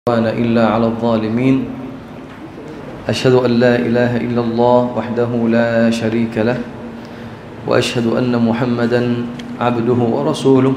عدوان إلا على الظالمين أشهد أن لا إله إلا الله وحده لا شريك له وأشهد أن محمدا عبده ورسوله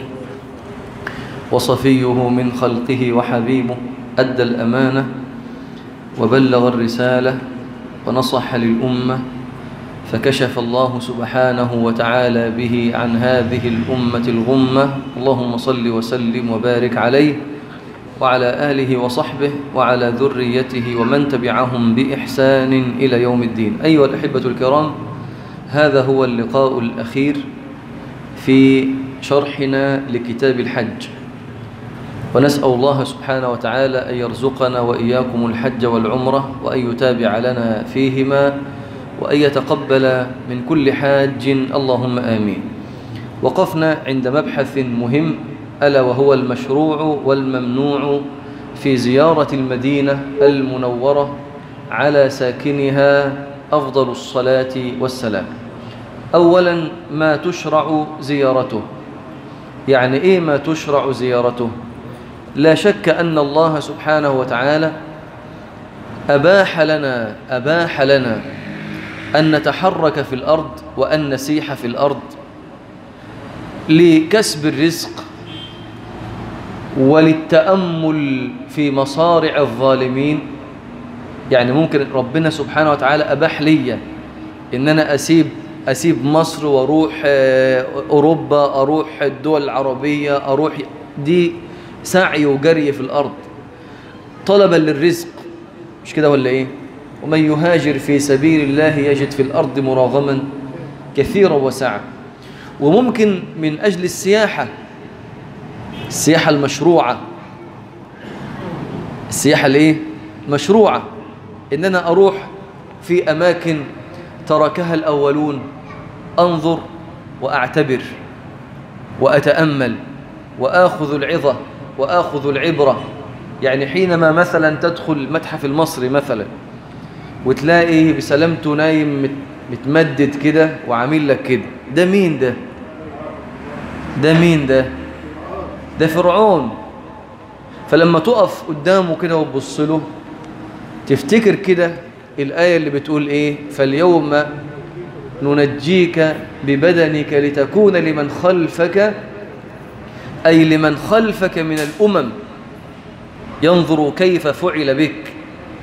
وصفيه من خلقه وحبيبه أدى الأمانة وبلغ الرسالة ونصح للأمة فكشف الله سبحانه وتعالى به عن هذه الأمة الغمة اللهم صل وسلم وبارك عليه وعلى آله وصحبه وعلى ذريته ومن تبعهم بإحسان إلى يوم الدين أيها الأحبة الكرام هذا هو اللقاء الأخير في شرحنا لكتاب الحج ونسأل الله سبحانه وتعالى أن يرزقنا وإياكم الحج والعمرة وأن يتابع لنا فيهما وأن يتقبل من كل حاج اللهم آمين وقفنا عند مبحث مهم ألا وهو المشروع والممنوع في زيارة المدينة المنورة على ساكنها أفضل الصلاة والسلام أولا ما تشرع زيارته يعني إيه ما تشرع زيارته لا شك أن الله سبحانه وتعالى أباح لنا أباح لنا أن نتحرك في الأرض وأن نسيح في الأرض لكسب الرزق وللتأمل في مصارع الظالمين يعني ممكن ربنا سبحانه وتعالى أباح لي إن أنا أسيب أسيب مصر وأروح أوروبا أروح الدول العربية أروح دي سعي وجري في الأرض طلبا للرزق مش كده ولا إيه ومن يهاجر في سبيل الله يجد في الأرض مراغما كثيرا وسعة وممكن من أجل السياحة السياحة المشروعة السياحة الايه مشروعة ان انا اروح في اماكن تركها الاولون انظر واعتبر واتامل واخذ العظة واخذ العبرة يعني حينما مثلا تدخل المتحف المصري مثلا وتلاقي بسلامته نايم متمدد كده وعامل لك كده ده مين ده ده مين ده ده فرعون فلما تقف قدامه كده وتبص له تفتكر كده الآية اللي بتقول إيه فاليوم ننجيك ببدنك لتكون لمن خلفك أي لمن خلفك من الأمم ينظر كيف فعل بك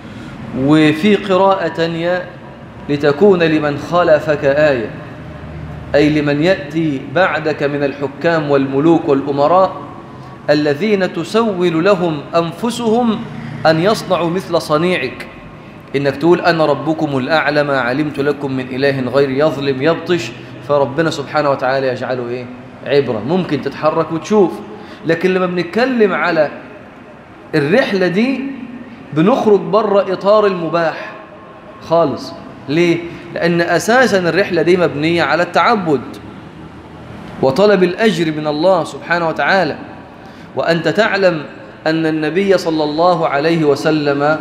وفي قراءة تانية لتكون لمن خلفك آية أي لمن يأتي بعدك من الحكام والملوك والأمراء الذين تسول لهم أنفسهم أن يصنعوا مثل صنيعك إنك تقول أنا ربكم الأعلى ما علمت لكم من إله غير يظلم يبطش فربنا سبحانه وتعالى يجعله إيه؟ عبرة ممكن تتحرك وتشوف لكن لما بنتكلم على الرحلة دي بنخرج بره إطار المباح خالص ليه؟ لأن أساسا الرحلة دي مبنية على التعبد وطلب الأجر من الله سبحانه وتعالى وأنت تعلم أن النبي صلى الله عليه وسلم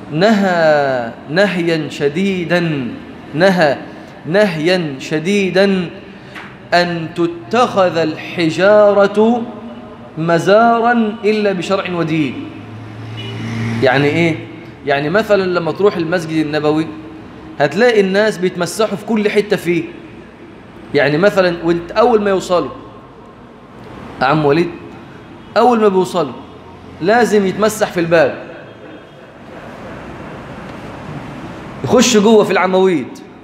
نهى نهيا شديدا نهى نهيا شديدا أن تتخذ الحجارة مزارا إلا بشرع ودين يعني إيه؟ يعني مثلا لما تروح المسجد النبوي هتلاقي الناس بيتمسحوا في كل حتة فيه يعني مثلا وانت أول ما يوصلوا عم وليد أول ما بيوصلوا لازم يتمسح في الباب يخش جوه في العمويد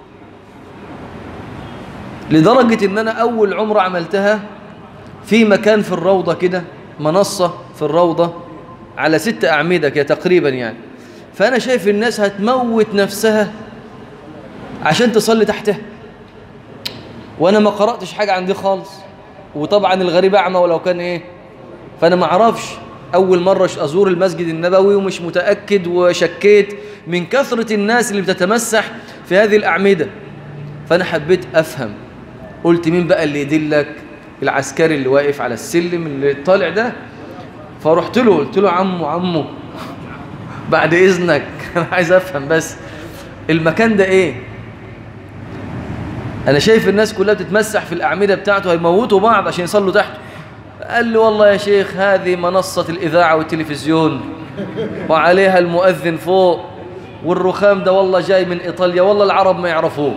لدرجة ان انا اول عمرة عملتها في مكان في الروضة كده منصة في الروضة على ست اعمدة كده تقريبا يعني فانا شايف الناس هتموت نفسها عشان تصلي تحتها وانا ما قرأتش حاجة عندي خالص وطبعا الغريب اعمى ولو كان ايه فانا ما اعرفش اول مرة ازور المسجد النبوي ومش متأكد وشكيت من كثرة الناس اللي بتتمسح في هذه الاعمدة فانا حبيت افهم قلت مين بقى اللي يدلك العسكري اللي واقف على السلم اللي طالع ده فرحت له قلت له عمو عمو بعد اذنك انا عايز افهم بس المكان ده ايه انا شايف الناس كلها بتتمسح في الاعمده بتاعته هيموتوا بعض عشان يصلوا تحته قال لي والله يا شيخ هذه منصة الإذاعة والتلفزيون وعليها المؤذن فوق والرخام ده والله جاي من إيطاليا والله العرب ما يعرفوه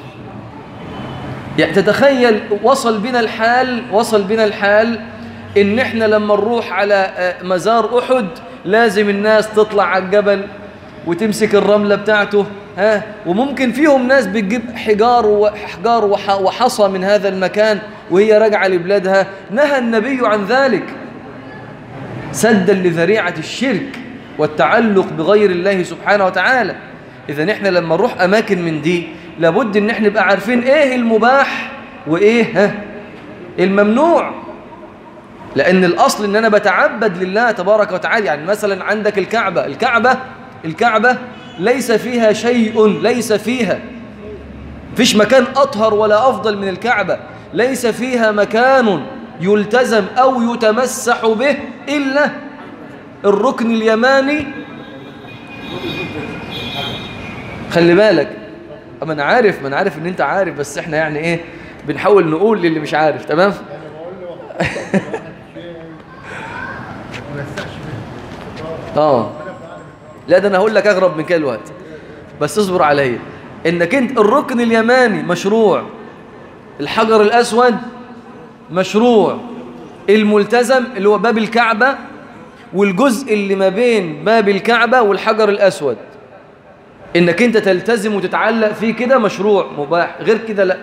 يعني تتخيل وصل بنا الحال وصل بنا الحال ان احنا لما نروح على مزار احد لازم الناس تطلع على الجبل وتمسك الرملة بتاعته ها وممكن فيهم ناس بتجيب حجار وحجار وحصى من هذا المكان وهي راجعة لبلادها نهى النبي عن ذلك سدا لذريعة الشرك والتعلق بغير الله سبحانه وتعالى إذا احنا لما نروح أماكن من دي لابد ان احنا نبقى عارفين ايه المباح وايه ها الممنوع لأن الأصل ان انا بتعبد لله تبارك وتعالى يعني مثلا عندك الكعبة الكعبة الكعبة ليس فيها شيء ليس فيها فيش مكان أطهر ولا أفضل من الكعبة ليس فيها مكان يلتزم أو يتمسح به إلا الركن اليماني خلي بالك أما أنا عارف ما أنا عارف إن أنت عارف بس إحنا يعني إيه بنحاول نقول للي مش عارف تمام اه لا ده انا هقول لك اغرب من كده الوقت بس اصبر عليا انك انت الركن اليماني مشروع الحجر الاسود مشروع الملتزم اللي هو باب الكعبة والجزء اللي ما بين باب الكعبة والحجر الاسود انك انت تلتزم وتتعلق فيه كده مشروع مباح غير كده لا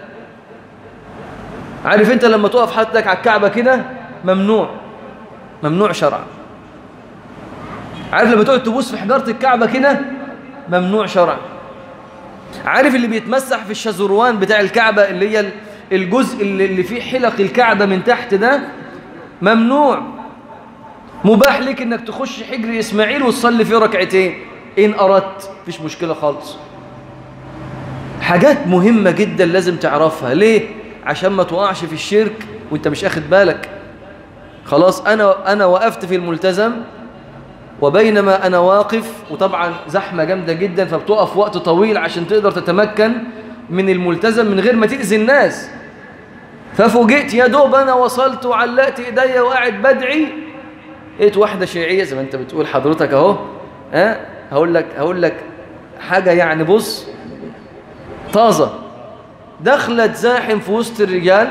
عارف انت لما تقف حدك على الكعبة كده ممنوع ممنوع شرعا عارف لما تقعد تبص في حجارة الكعبة كده ممنوع شرعا عارف اللي بيتمسح في الشزروان بتاع الكعبة اللي هي الجزء اللي, اللي فيه حلق الكعبة من تحت ده ممنوع مباح لك انك تخش حجر اسماعيل وتصلي فيه ركعتين ان اردت مفيش مشكلة خالص حاجات مهمة جدا لازم تعرفها ليه عشان ما تقعش في الشرك وانت مش اخد بالك خلاص انا انا وقفت في الملتزم وبينما أنا واقف وطبعا زحمة جامدة جدا فبتقف وقت طويل عشان تقدر تتمكن من الملتزم من غير ما تأذي الناس ففوجئت يا دوب أنا وصلت وعلقت إيديا وقاعد بدعي لقيت واحدة شيعية زي ما أنت بتقول حضرتك أهو ها هقول لك هقول لك حاجة يعني بص طازة دخلت زاحم في وسط الرجال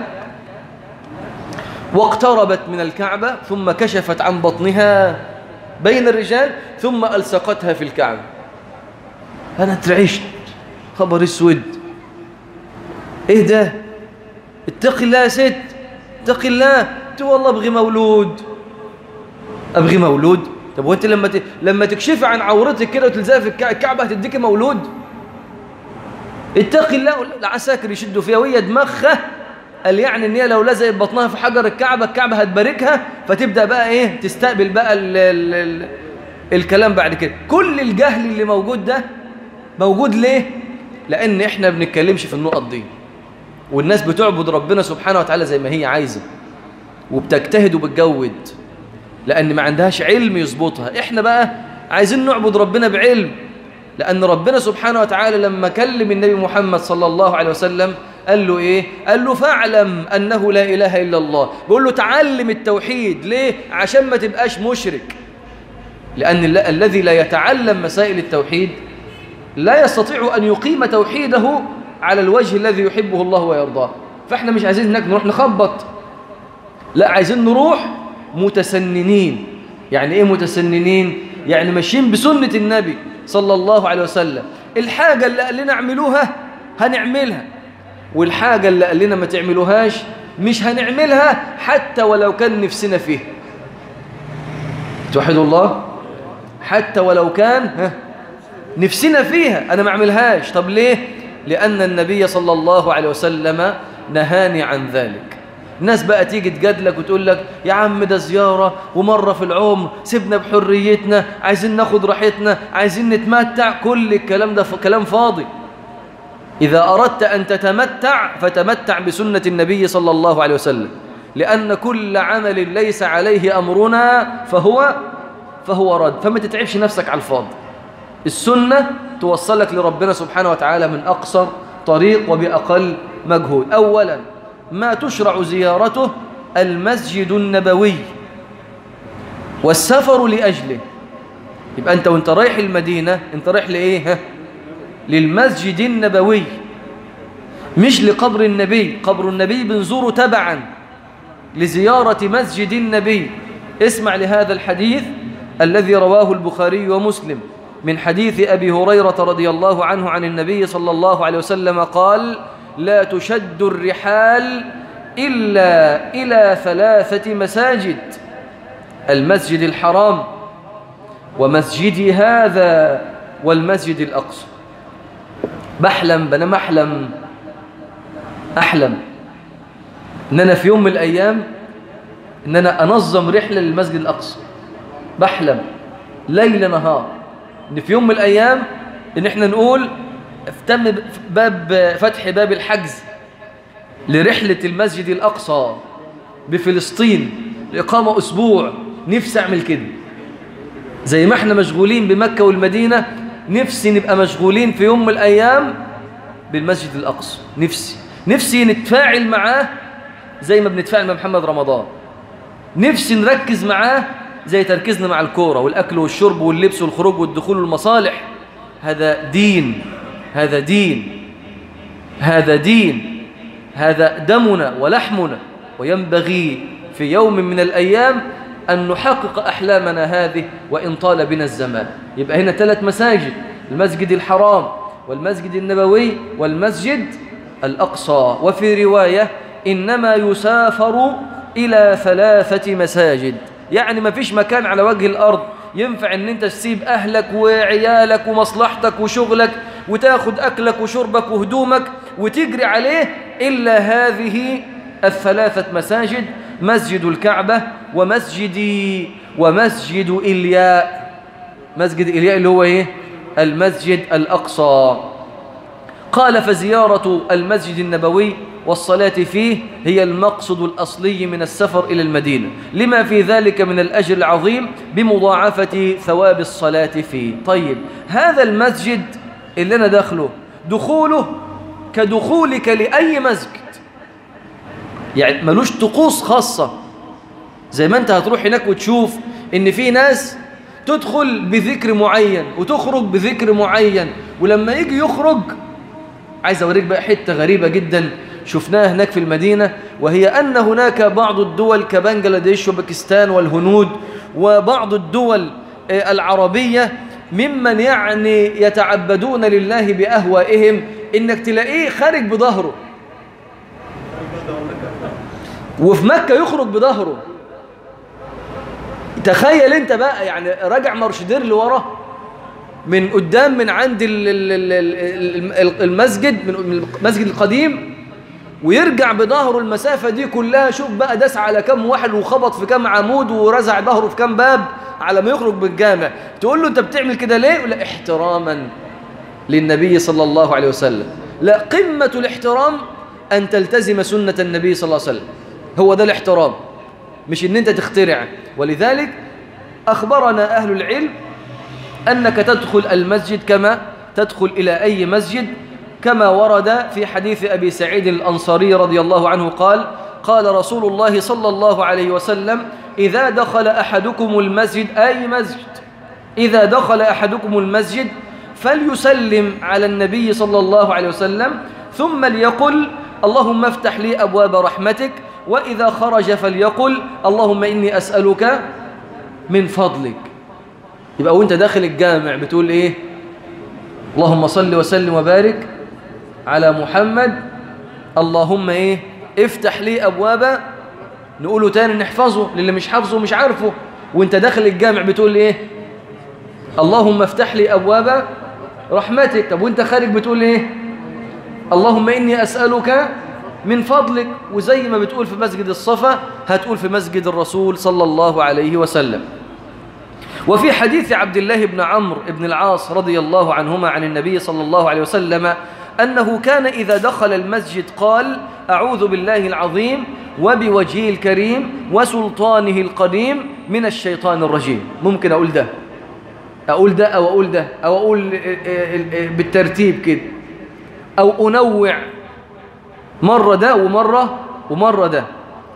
واقتربت من الكعبة ثم كشفت عن بطنها بين الرجال ثم ألصقتها في الكعبة أنا اترعشت خبر اسود ايه ده اتق الله يا ست اتق الله قلت والله ابغي مولود ابغي مولود طب وانت لما ت... لما تكشفي عن عورتك كده وتلزقي في الكعبه هتديكي مولود اتقي الله العساكر يشدوا فيها وهي دماغها قال يعني ان هي لو لزقت بطنها في حجر الكعبه الكعبه هتباركها فتبدا بقى ايه تستقبل بقى ال ال ال الكلام بعد كده كل الجهل اللي موجود ده موجود ليه لان احنا بنتكلمش في النقط دي والناس بتعبد ربنا سبحانه وتعالى زي ما هي عايزه وبتجتهد وبتجود لان ما عندهاش علم يظبطها احنا بقى عايزين نعبد ربنا بعلم لان ربنا سبحانه وتعالى لما كلم النبي محمد صلى الله عليه وسلم قال له ايه قال له فاعلم انه لا اله الا الله بيقول له تعلم التوحيد ليه عشان ما تبقاش مشرك لان ال الذي لا يتعلم مسائل التوحيد لا يستطيع ان يقيم توحيده على الوجه الذي يحبه الله ويرضاه فاحنا مش عايزين هناك نروح نخبط لا عايزين نروح متسننين يعني ايه متسننين يعني ماشيين بسنة النبي صلى الله عليه وسلم الحاجة اللي قال لنا اعملوها هنعملها والحاجة اللي قال لنا ما تعملوهاش مش هنعملها حتى ولو كان نفسنا فيها توحد الله حتى ولو كان ها نفسنا فيها أنا ما أعملهاش طب ليه لأن النبي صلى الله عليه وسلم نهاني عن ذلك الناس بقى تيجي تجادلك وتقول لك يا عم ده زيارة ومرة في العمر سيبنا بحريتنا عايزين ناخد راحتنا عايزين نتمتع كل الكلام ده كلام فاضي إذا أردت أن تتمتع فتمتع بسنة النبي صلى الله عليه وسلم لأن كل عمل ليس عليه أمرنا فهو فهو رد فما تتعبش نفسك على الفاضي السنة توصلك لربنا سبحانه وتعالى من أقصر طريق وبأقل مجهود أولا ما تشرع زيارته المسجد النبوي والسفر لأجله يبقى أنت وانت رايح المدينة أنت رايح لإيه ها؟ للمسجد النبوي مش لقبر النبي قبر النبي بنزوره تبعا لزيارة مسجد النبي اسمع لهذا الحديث الذي رواه البخاري ومسلم من حديث أبي هريرة رضي الله عنه عن النبي صلى الله عليه وسلم قال لا تشد الرحال إلا إلى ثلاثة مساجد المسجد الحرام ومسجدي هذا والمسجد الأقصى بحلم بنا محلم أحلم إن أنا في يوم من الأيام إن أنا أنظم رحلة للمسجد الأقصى بحلم ليل نهار إن في يوم من الأيام إن إحنا نقول افتم باب فتح باب الحجز لرحلة المسجد الأقصى بفلسطين لإقامة أسبوع نفسي أعمل كده زي ما احنا مشغولين بمكة والمدينة نفسي نبقى مشغولين في يوم من الأيام بالمسجد الأقصى نفسي نفسي نتفاعل معاه زي ما بنتفاعل مع محمد رمضان نفسي نركز معاه زي تركيزنا مع الكورة والأكل والشرب واللبس والخروج والدخول والمصالح هذا دين هذا دين هذا دين هذا دمنا ولحمنا وينبغي في يوم من الأيام أن نحقق أحلامنا هذه وإن طال بنا الزمان يبقى هنا ثلاث مساجد المسجد الحرام والمسجد النبوي والمسجد الأقصى وفي رواية إنما يسافر إلى ثلاثة مساجد يعني ما فيش مكان على وجه الأرض ينفع ان انت تسيب اهلك وعيالك ومصلحتك وشغلك وتاخد اكلك وشربك وهدومك وتجري عليه الا هذه الثلاثة مساجد مسجد الكعبة ومسجد ومسجد إلياء مسجد إلياء اللي هو ايه المسجد الأقصى قال فزيارة المسجد النبوي والصلاة فيه هي المقصد الأصلي من السفر إلى المدينة لما في ذلك من الأجر العظيم بمضاعفة ثواب الصلاة فيه طيب هذا المسجد اللي أنا داخله دخوله كدخولك لأي مسجد يعني ملوش طقوس خاصة زي ما أنت هتروح هناك وتشوف إن في ناس تدخل بذكر معين وتخرج بذكر معين ولما يجي يخرج عايز أوريك بقى حتة غريبة جدا شفناها هناك في المدينة وهي أن هناك بعض الدول كبنجلاديش وباكستان والهنود وبعض الدول العربية ممن يعني يتعبدون لله بأهوائهم إنك تلاقيه خارج بظهره وفي مكة يخرج بظهره تخيل انت بقى يعني راجع مرشدير لورا من قدام من عند المسجد من المسجد القديم ويرجع بظهره المسافة دي كلها شوف بقى داس على كم واحد وخبط في كم عمود ورزع ظهره في كم باب على ما يخرج بالجامع تقول له انت بتعمل كده ليه لا احتراما للنبي صلى الله عليه وسلم لا قمة الاحترام أن تلتزم سنة النبي صلى الله عليه وسلم هو ده الاحترام مش ان انت تخترع ولذلك أخبرنا أهل العلم أنك تدخل المسجد كما تدخل إلى أي مسجد كما ورد في حديث أبي سعيد الأنصاري رضي الله عنه قال قال رسول الله صلى الله عليه وسلم إذا دخل أحدكم المسجد أي مسجد إذا دخل أحدكم المسجد فليسلم على النبي صلى الله عليه وسلم ثم ليقل اللهم افتح لي أبواب رحمتك وإذا خرج فليقل اللهم إني أسألك من فضلك يبقى وانت داخل الجامع بتقول ايه اللهم صل وسلم وبارك على محمد اللهم ايه افتح لي ابواب نقوله تاني نحفظه للي مش حافظه مش عارفه وانت داخل الجامع بتقول ايه اللهم افتح لي ابواب رحمتك طب وانت خارج بتقول ايه اللهم اني اسالك من فضلك وزي ما بتقول في مسجد الصفا هتقول في مسجد الرسول صلى الله عليه وسلم وفي حديث عبد الله بن عمرو بن العاص رضي الله عنهما عن النبي صلى الله عليه وسلم أنه كان إذا دخل المسجد قال أعوذ بالله العظيم وبوجهه الكريم وسلطانه القديم من الشيطان الرجيم ممكن أقول ده أقول ده أو أقول ده أو أقول بالترتيب كده أو أنوع مرة ده ومرة ومرة ده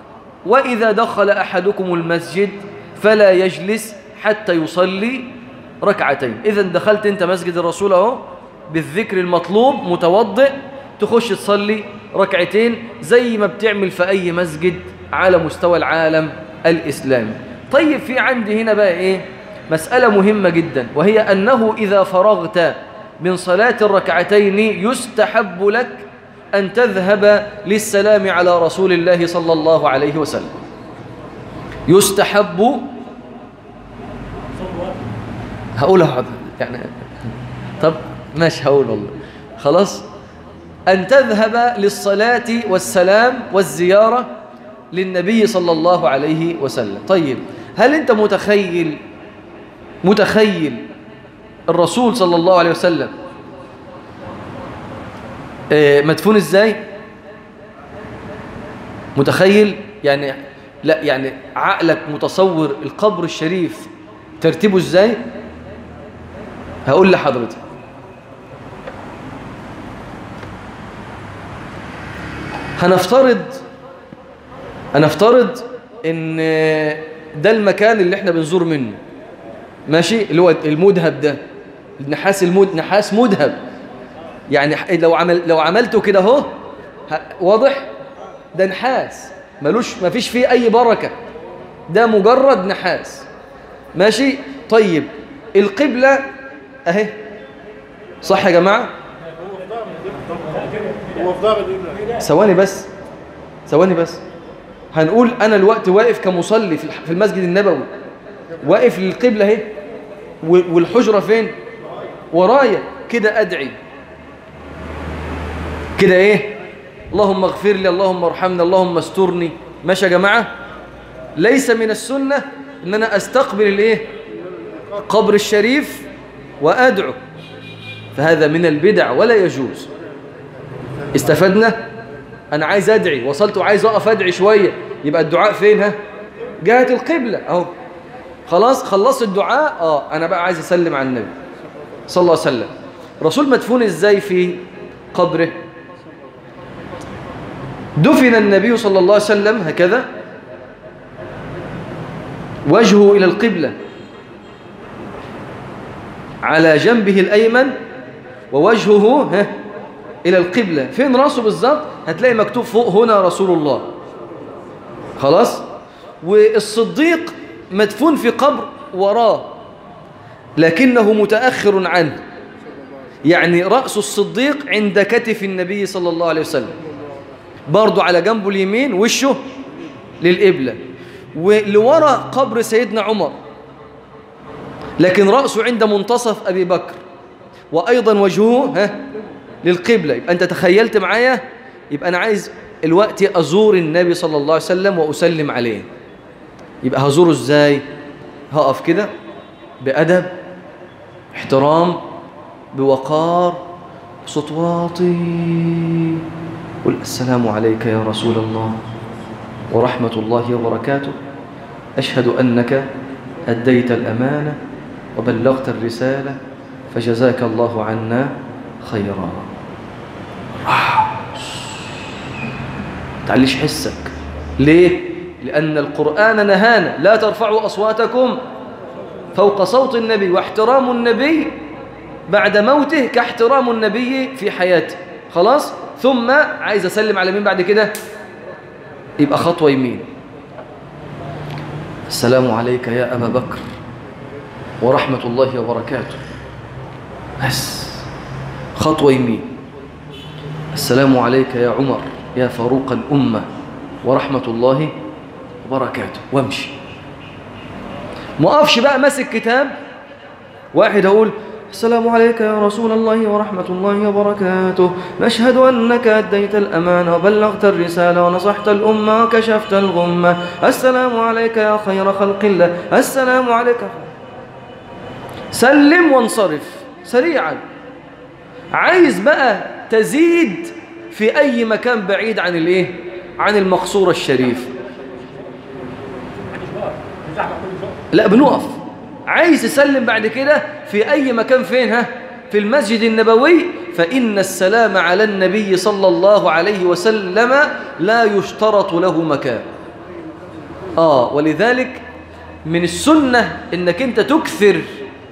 وإذا دخل أحدكم المسجد فلا يجلس حتى يصلي ركعتين إذا دخلت أنت مسجد الرسول أهو بالذكر المطلوب متوضئ تخش تصلي ركعتين زي ما بتعمل في أي مسجد على مستوى العالم الإسلامي طيب في عندي هنا بقى إيه مسألة مهمة جدا وهي أنه إذا فرغت من صلاة الركعتين يستحب لك أن تذهب للسلام على رسول الله صلى الله عليه وسلم يستحب هقولها حاضر يعني طب ماشي هقول والله خلاص أن تذهب للصلاة والسلام والزيارة للنبي صلى الله عليه وسلم طيب هل أنت متخيل متخيل الرسول صلى الله عليه وسلم آه، مدفون ازاي متخيل يعني لا يعني عقلك متصور القبر الشريف ترتيبه ازاي هقول لحضرتك هنفترض هنفترض ان ده المكان اللي احنا بنزور منه ماشي اللي هو المذهب ده النحاس المد... نحاس مذهب يعني لو عمل لو عملته كده اهو ه- واضح ده نحاس ملوش ما فيش فيه اي بركه ده مجرد نحاس ماشي طيب القبله اهي صح يا جماعه هو في ضابط ابنك ثواني بس ثواني بس هنقول انا الوقت واقف كمصلي في الح- في المسجد النبوي واقف للقبلة اهي و- والحجرة فين ورايا كده ادعي كده ايه اللهم اغفر لي اللهم ارحمني اللهم استرني ماشي يا جماعة ليس من السنة ان انا استقبل الايه قبر الشريف وادعو فهذا من البدع ولا يجوز استفدنا انا عايز ادعي وصلت وعايز اقف ادعي شويه يبقى الدعاء فين ها جهه القبله اهو خلاص خلصت الدعاء اه انا بقى عايز اسلم على النبي صلى الله عليه وسلم رسول مدفون ازاي في قبره دفن النبي صلى الله عليه وسلم هكذا وجهه الى القبله على جنبه الايمن ووجهه ها إلى القبلة فين راسه بالظبط هتلاقي مكتوب فوق هنا رسول الله خلاص والصديق مدفون في قبر وراه لكنه متأخر عنه يعني رأس الصديق عند كتف النبي صلى الله عليه وسلم برضو على جنبه اليمين وشه للقبلة ولورا قبر سيدنا عمر لكن رأسه عند منتصف أبي بكر وأيضا وجهه ها للقبلة يبقى أنت تخيلت معايا يبقى أنا عايز الوقت أزور النبي صلى الله عليه وسلم وأسلم عليه يبقى هزوره إزاي هقف كده بأدب احترام بوقار صوت واطي قل السلام عليك يا رسول الله ورحمة الله وبركاته أشهد أنك أديت الأمانة وبلغت الرسالة فجزاك الله عنا خيرا تعليش حسك ليه؟ لأن القرآن نهانا لا ترفعوا أصواتكم فوق صوت النبي واحترام النبي بعد موته كاحترام النبي في حياته خلاص ثم عايز أسلم على مين بعد كده يبقى خطوة يمين السلام عليك يا أبا بكر ورحمة الله وبركاته بس خطوة يمين السلام عليك يا عمر يا فاروق الأمة ورحمة الله وبركاته وامشي مقفش بقى ماسك كتاب واحد أقول السلام عليك يا رسول الله ورحمة الله وبركاته نشهد أنك أديت الأمانة وبلغت الرسالة ونصحت الأمة وكشفت الغمة السلام عليك يا خير خلق الله السلام عليك سلم وانصرف سريعا عايز بقى تزيد في أي مكان بعيد عن الإيه؟ عن المقصورة الشريف لا بنقف عايز تسلم بعد كده في أي مكان فين ها في المسجد النبوي فإن السلام على النبي صلى الله عليه وسلم لا يشترط له مكان آه ولذلك من السنة إنك أنت تكثر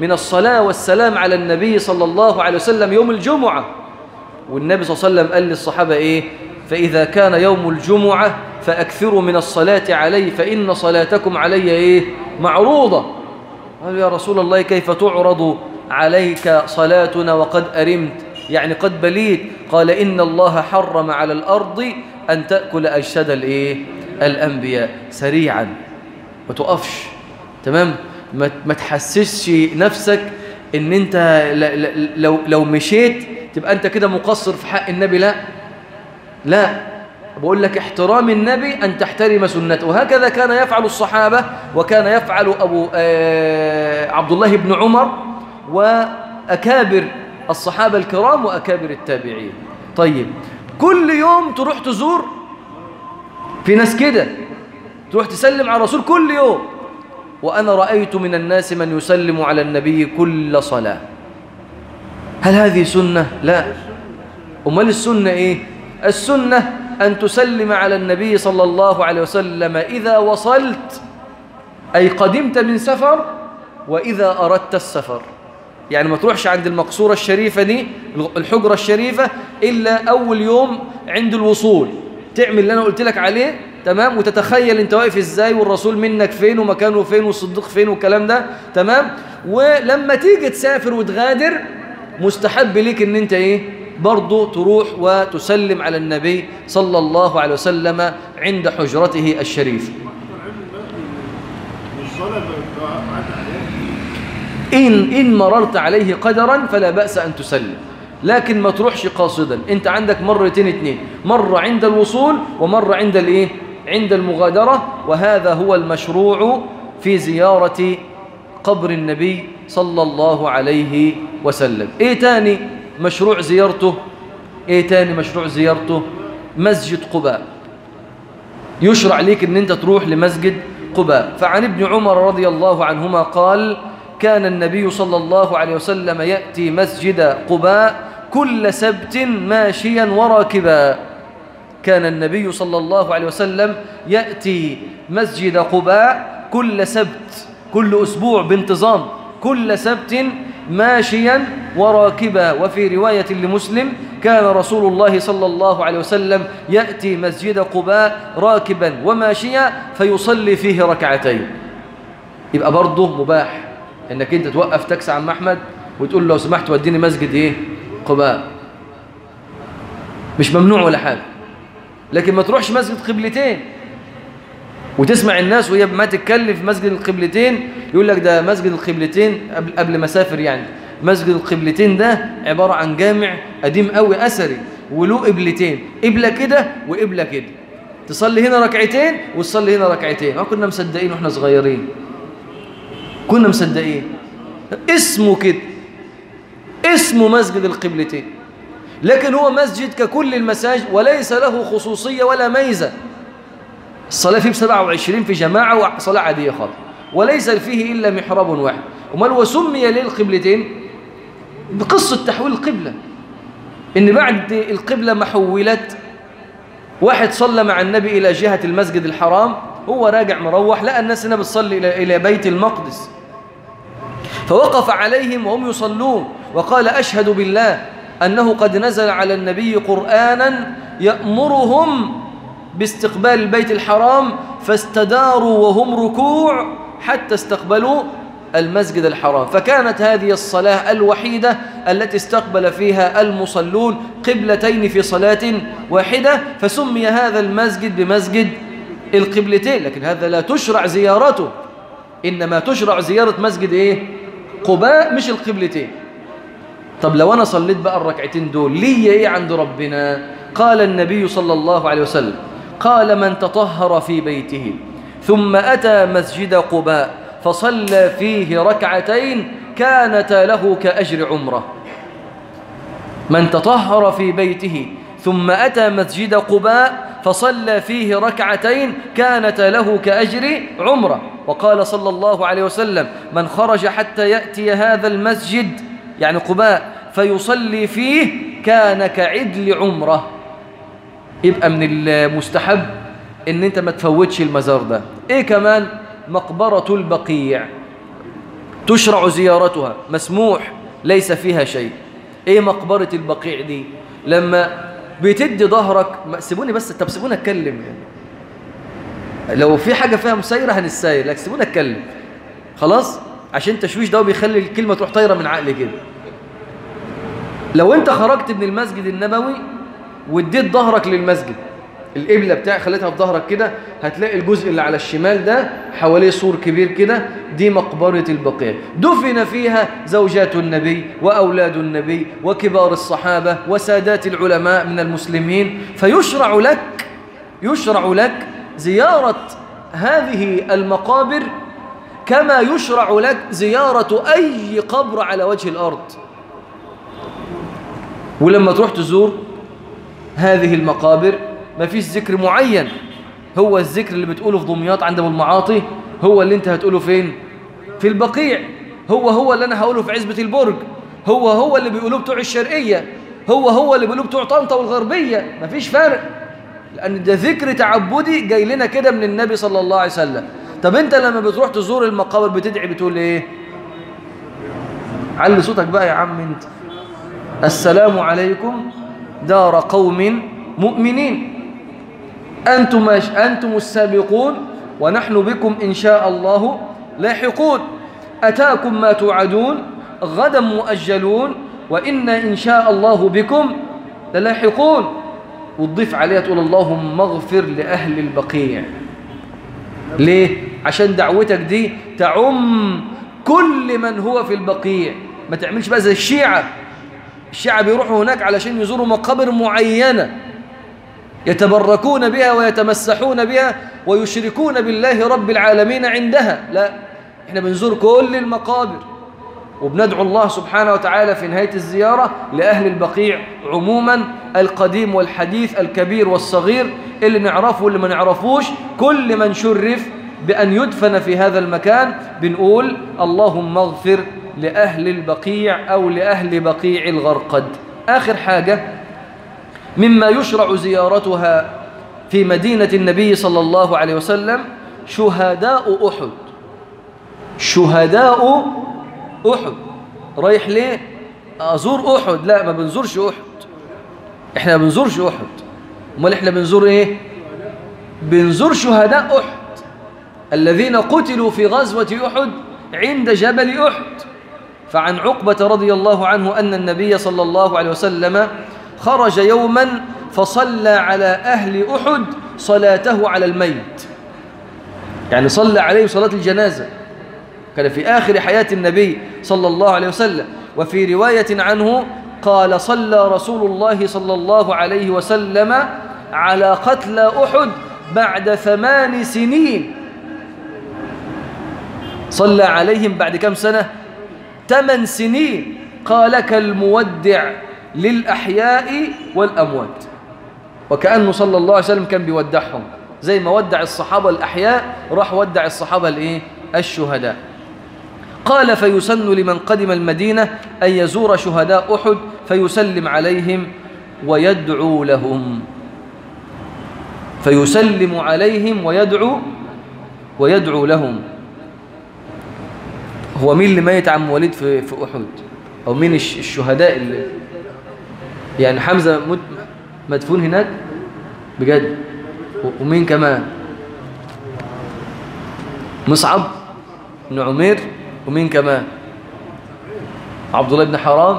من الصلاة والسلام على النبي صلى الله عليه وسلم يوم الجمعة والنبي صلى الله عليه وسلم قال للصحابة إيه فإذا كان يوم الجمعة فأكثروا من الصلاة علي فإن صلاتكم علي إيه معروضة قالوا يا رسول الله كيف تعرض عليك صلاتنا وقد أرمت يعني قد بليت قال إن الله حرم على الأرض أن تأكل أجساد الإيه الأنبياء سريعا ما تقفش تمام ما ما تحسسش نفسك ان انت ل- ل- لو لو مشيت تبقى انت كده مقصر في حق النبي لا لا بقول لك احترام النبي أن تحترم سنته وهكذا كان يفعل الصحابة وكان يفعل أبو آه عبد الله بن عمر وأكابر الصحابة الكرام وأكابر التابعين طيب كل يوم تروح تزور في ناس كده تروح تسلم على الرسول كل يوم وأنا رأيت من الناس من يسلم على النبي كل صلاة هل هذه سنة؟ لا أمال السنة إيه؟ السنة أن تسلم على النبي صلى الله عليه وسلم إذا وصلت أي قدمت من سفر وإذا أردت السفر يعني ما تروحش عند المقصورة الشريفة دي الحجرة الشريفة إلا أول يوم عند الوصول تعمل اللي أنا قلت لك عليه تمام وتتخيل انت واقف ازاي والرسول منك فين ومكانه فين والصديق فين والكلام ده تمام ولما تيجي تسافر وتغادر مستحب ليك ان انت ايه برضه تروح وتسلم على النبي صلى الله عليه وسلم عند حجرته الشريفه الصلاة بعد عليه إن, إن مررت عليه قدرا فلا بأس أن تسلم لكن ما تروحش قاصدا انت عندك مرتين اتنين مرة عند الوصول ومرة عند الايه عند المغادرة وهذا هو المشروع في زيارة قبر النبي صلى الله عليه وسلم ايه تاني مشروع زيارته ايه تاني مشروع زيارته مسجد قباء يشرع ليك ان انت تروح لمسجد قباء فعن ابن عمر رضي الله عنهما قال كان النبي صلى الله عليه وسلم يأتي مسجد قباء كل سبت ماشيا وراكبا كان النبي صلى الله عليه وسلم يأتي مسجد قباء كل سبت كل أسبوع بانتظام كل سبت ماشيا وراكبا وفي رواية لمسلم كان رسول الله صلى الله عليه وسلم يأتي مسجد قباء راكبا وماشيا فيصلي فيه ركعتين يبقى برضه مباح انك انت توقف تاكسي عم احمد وتقول له لو سمحت وديني مسجد ايه قباء مش ممنوع ولا حاجه لكن ما تروحش مسجد قبلتين وتسمع الناس وهي ما تتكلم في مسجد القبلتين يقول لك ده مسجد القبلتين قبل قبل ما اسافر يعني مسجد القبلتين ده عباره عن جامع قديم قوي اثري وله قبلتين قبله كده وقبله كده تصلي هنا ركعتين وتصلي هنا ركعتين ما كنا مصدقين واحنا صغيرين كنا مصدقين اسمه كده اسمه مسجد القبلتين لكن هو مسجد ككل المساجد وليس له خصوصية ولا ميزة الصلاة فيه ب 27 في جماعة وصلاة عادية خالص وليس فيه إلا محراب واحد ومال وسمي ليه القبلتين بقصة تحويل القبلة إن بعد القبلة ما حولت واحد صلى مع النبي إلى جهة المسجد الحرام هو راجع مروح لقى الناس هنا بتصلي إلى إلى بيت المقدس فوقف عليهم وهم يصلون وقال أشهد بالله أنه قد نزل على النبي قرآنا يأمرهم باستقبال البيت الحرام فاستداروا وهم ركوع حتى استقبلوا المسجد الحرام فكانت هذه الصلاة الوحيدة التي استقبل فيها المصلون قبلتين في صلاة واحدة فسمي هذا المسجد بمسجد القبلتين لكن هذا لا تشرع زيارته إنما تشرع زيارة مسجد إيه؟ قباء مش القبلتين طب لو أنا صليت بقى الركعتين دول ليه إيه عند ربنا قال النبي صلى الله عليه وسلم قال من تطهر في بيته ثم أتى مسجد قباء فصلى فيه ركعتين كانتا له كأجر عمره من تطهر في بيته ثم أتى مسجد قباء فصلى فيه ركعتين كانتا له كأجر عمره وقال صلى الله عليه وسلم من خرج حتى يأتي هذا المسجد يعني قباء فيصلي فيه كان كعدل عمره يبقى من المستحب ان انت ما تفوتش المزار ده ايه كمان مقبرة البقيع تشرع زيارتها مسموح ليس فيها شيء ايه مقبرة البقيع دي لما بتدي ظهرك ما- سيبوني بس طب سيبوني اتكلم يعني لو في حاجة فيها مسيرة هنساير لكن سيبوني اتكلم خلاص عشان التشويش ده بيخلي الكلمة تروح طايرة من عقلي كده لو انت خرجت من المسجد النبوي واديت ظهرك للمسجد القبلة بتاعي خليتها في ظهرك كده هتلاقي الجزء اللي على الشمال ده حواليه سور كبير كده دي مقبرة البقيع دفن فيها زوجات النبي وأولاد النبي وكبار الصحابة وسادات العلماء من المسلمين فيشرع لك يشرع لك زيارة هذه المقابر كما يشرع لك زيارة أي قبر على وجه الأرض ولما تروح تزور هذه المقابر ما فيش ذكر معين هو الذكر اللي بتقوله في دمياط عند ابو المعاطي هو اللي انت هتقوله فين في البقيع هو هو اللي انا هقوله في عزبة البرج هو هو اللي بيقولوه بتوع الشرقية هو هو اللي بيقولوه بتوع طنطا والغربية مفيش فرق لأن ده ذكر تعبدي جاي لنا كده من النبي صلى الله عليه وسلم طب انت لما بتروح تزور المقابر بتدعي بتقول ايه علي صوتك بقى يا عم انت السلام عليكم دار قوم مؤمنين أنتم, أنتم السابقون ونحن بكم إن شاء الله لاحقون أتاكم ما توعدون غدا مؤجلون وإن إن شاء الله بكم للاحقون وتضيف عليها تقول اللهم اغفر لأهل البقيع ليه؟ عشان دعوتك دي تعم كل من هو في البقيع ما تعملش بقى زي الشيعة الشيعة بيروحوا هناك علشان يزوروا مقابر معينة يتبركون بها ويتمسحون بها ويشركون بالله رب العالمين عندها لا احنا بنزور كل المقابر وبندعو الله سبحانه وتعالى في نهاية الزيارة لأهل البقيع عموما القديم والحديث الكبير والصغير اللي نعرفه واللي ما نعرفوش كل من شرف بأن يدفن في هذا المكان بنقول اللهم اغفر لأهل البقيع أو لأهل بقيع الغرقد آخر حاجة مما يشرع زيارتها في مدينة النبي صلى الله عليه وسلم شهداء أحد شهداء أحد رايح ليه أزور أحد لا ما بنزورش أحد إحنا ما بنزورش أحد امال إحنا بنزور إيه بنزور شهداء أحد الذين قتلوا في غزوة أحد عند جبل أحد فعن عقبة رضي الله عنه أن النبي صلى الله عليه وسلم خرج يوما فصلى على أهل أحد صلاته على الميت يعني صلى عليه صلاة الجنازة كان في آخر حياة النبي صلى الله عليه وسلم وفي رواية عنه قال صلى رسول الله صلى الله عليه وسلم على قتلى أحد بعد ثمان سنين صلى عليهم بعد كم سنة ثمان سنين قال كالمودع للأحياء والأموات وكأنه صلى الله عليه وسلم كان بيودعهم زي ما ودع الصحابة الأحياء راح ودع الصحابة الإيه؟ الشهداء قال فيسن لمن قدم المدينة أن يزور شهداء أحد فيسلم عليهم ويدعو لهم فيسلم عليهم ويدعو ويدعو لهم هو مين اللي ميت عم وليد في, في أحد أو مين الشهداء اللي يعني حمزة مدفون هناك بجد ومين كمان مصعب بن عمير ومين كمان عبد الله بن حرام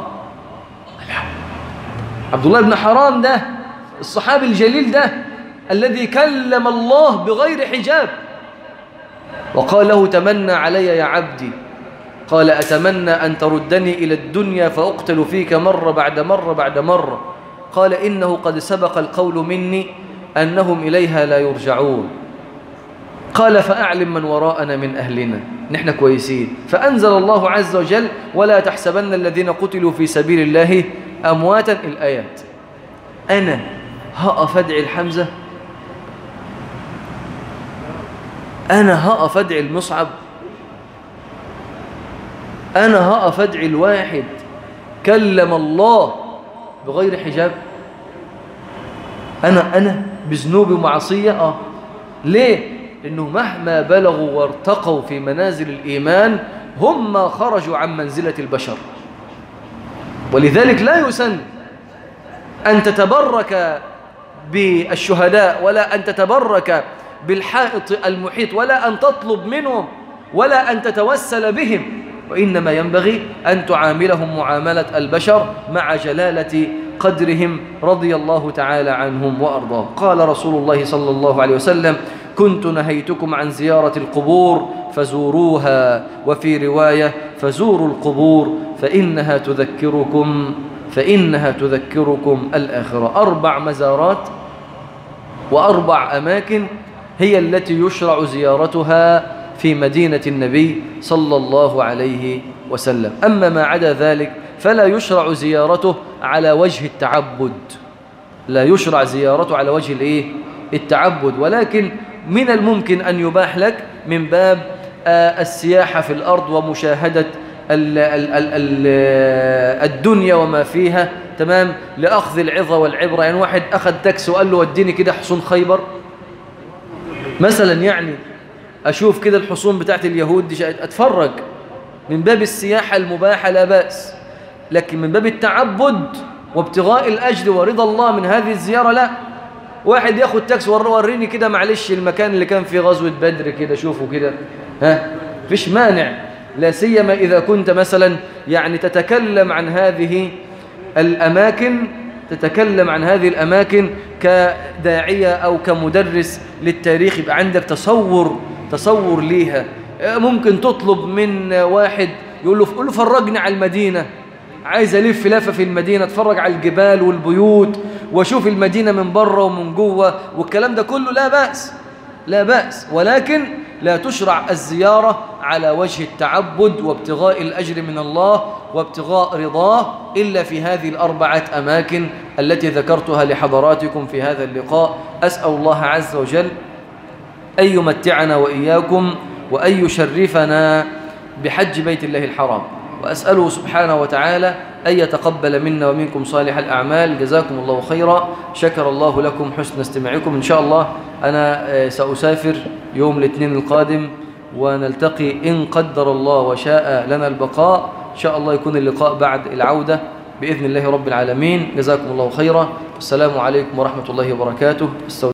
عبد الله بن حرام ده الصحابي الجليل ده الذي كلم الله بغير حجاب وقال له تمنى علي يا عبدي قال أتمنى أن تردني إلى الدنيا فأقتل فيك مرة بعد مرة بعد مرة قال إنه قد سبق القول مني أنهم إليها لا يرجعون قال فأعلم من وراءنا من أهلنا نحن كويسين فأنزل الله عز وجل ولا تحسبن الذين قتلوا في سبيل الله أمواتا الآيات أنا هقف أدعي الحمزة أنا هقف أدعي المصعب أنا هقف أدعي الواحد كلم الله بغير حجاب أنا أنا بذنوب ومعصية آه ليه؟ إنه مهما بلغوا وارتقوا في منازل الإيمان هم ما خرجوا عن منزلة البشر ولذلك لا يسن أن تتبرك بالشهداء ولا أن تتبرك بالحائط المحيط ولا أن تطلب منهم ولا أن تتوسل بهم وإنما ينبغي أن تعاملهم معاملة البشر مع جلالة قدرهم رضي الله تعالى عنهم وأرضاهم قال رسول الله صلى الله عليه وسلم كنت نهيتكم عن زيارة القبور فزوروها وفي رواية فزوروا القبور فإنها تذكركم فإنها تذكركم الآخرة أربع مزارات وأربع أماكن هي التي يشرع زيارتها في مدينة النبي صلى الله عليه وسلم أما ما عدا ذلك فلا يشرع زيارته على وجه التعبد لا يشرع زيارته على وجه الايه التعبد ولكن من الممكن أن يباح لك من باب آه السياحة في الأرض ومشاهدة ال ال ال ال الدنيا وما فيها تمام لأخذ العظة والعبرة يعني واحد أخذ تاكس وقال له وديني كده حصون خيبر مثلا يعني أشوف كده الحصون بتاعت اليهود دي أتفرج من باب السياحة المباحة لا بأس لكن من باب التعبد وابتغاء الأجر ورضا الله من هذه الزيارة لا واحد ياخد تاكس وريني كده معلش المكان اللي كان فيه غزوة بدر كده شوفوا كده ها فيش مانع لا سيما إذا كنت مثلا يعني تتكلم عن هذه الأماكن تتكلم عن هذه الأماكن كداعية أو كمدرس للتاريخ يبقى عندك تصور تصور ليها ممكن تطلب من واحد يقول له يقول له فرجني على المدينة عايز ألف لفة في المدينة اتفرج على الجبال والبيوت واشوف المدينة من بره ومن جوه والكلام ده كله لا بأس لا بأس ولكن لا تشرع الزيارة على وجه التعبد وابتغاء الأجر من الله وابتغاء رضاه إلا في هذه الأربعة أماكن التي ذكرتها لحضراتكم في هذا اللقاء أسأل الله عز وجل أن يمتعنا وإياكم وأن يشرفنا بحج بيت الله الحرام وأسأله سبحانه وتعالى أن يتقبل منا ومنكم صالح الأعمال جزاكم الله خيرا شكر الله لكم حسن استماعكم إن شاء الله أنا سأسافر يوم الاثنين القادم ونلتقي إن قدر الله وشاء لنا البقاء إن شاء الله يكون اللقاء بعد العودة بإذن الله رب العالمين جزاكم الله خيرا السلام عليكم ورحمة الله وبركاته